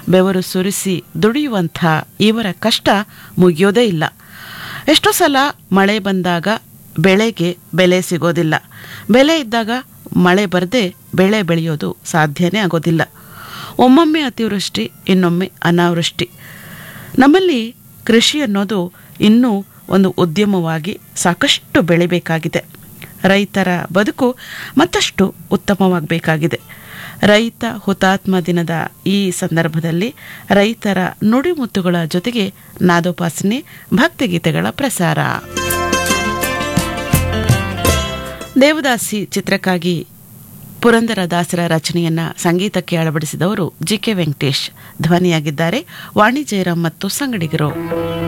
ಬೆವರು ಸುರಿಸಿ ದುಡಿಯುವಂಥ ಇವರ ಕಷ್ಟ ಮುಗಿಯೋದೇ ಇಲ್ಲ ಎಷ್ಟೋ ಸಲ ಮಳೆ ಬಂದಾಗ ಬೆಳೆಗೆ ಬೆಲೆ ಸಿಗೋದಿಲ್ಲ ಬೆಲೆ ಇದ್ದಾಗ ಮಳೆ ಬರದೆ ಬೆಳೆ ಬೆಳೆಯೋದು ಸಾಧ್ಯನೇ ಆಗೋದಿಲ್ಲ ಒಮ್ಮೊಮ್ಮೆ ಅತಿವೃಷ್ಟಿ ಇನ್ನೊಮ್ಮೆ ಅನಾವೃಷ್ಟಿ ನಮ್ಮಲ್ಲಿ ಕೃಷಿ ಅನ್ನೋದು ಇನ್ನೂ ಒಂದು ಉದ್ಯಮವಾಗಿ ಸಾಕಷ್ಟು ಬೆಳಿಬೇಕಾಗಿದೆ ರೈತರ ಬದುಕು ಮತ್ತಷ್ಟು ಉತ್ತಮವಾಗಬೇಕಾಗಿದೆ ರೈತ ಹುತಾತ್ಮ ದಿನದ ಈ ಸಂದರ್ಭದಲ್ಲಿ ರೈತರ ನುಡಿಮುತ್ತುಗಳ ಜೊತೆಗೆ ನಾದೋಪಾಸನೆ ಭಕ್ತಿಗೀತೆಗಳ ಪ್ರಸಾರ ದೇವದಾಸಿ ಚಿತ್ರಕ್ಕಾಗಿ ಪುರಂದರದಾಸರ ರಚನೆಯನ್ನ ಸಂಗೀತಕ್ಕೆ ಅಳವಡಿಸಿದವರು ಜಿ ಕೆ ವೆಂಕಟೇಶ್ ಧ್ವನಿಯಾಗಿದ್ದಾರೆ ವಾಣಿ ಜಯರಾಮ್ ಮತ್ತು ಸಂಗಡಿಗರು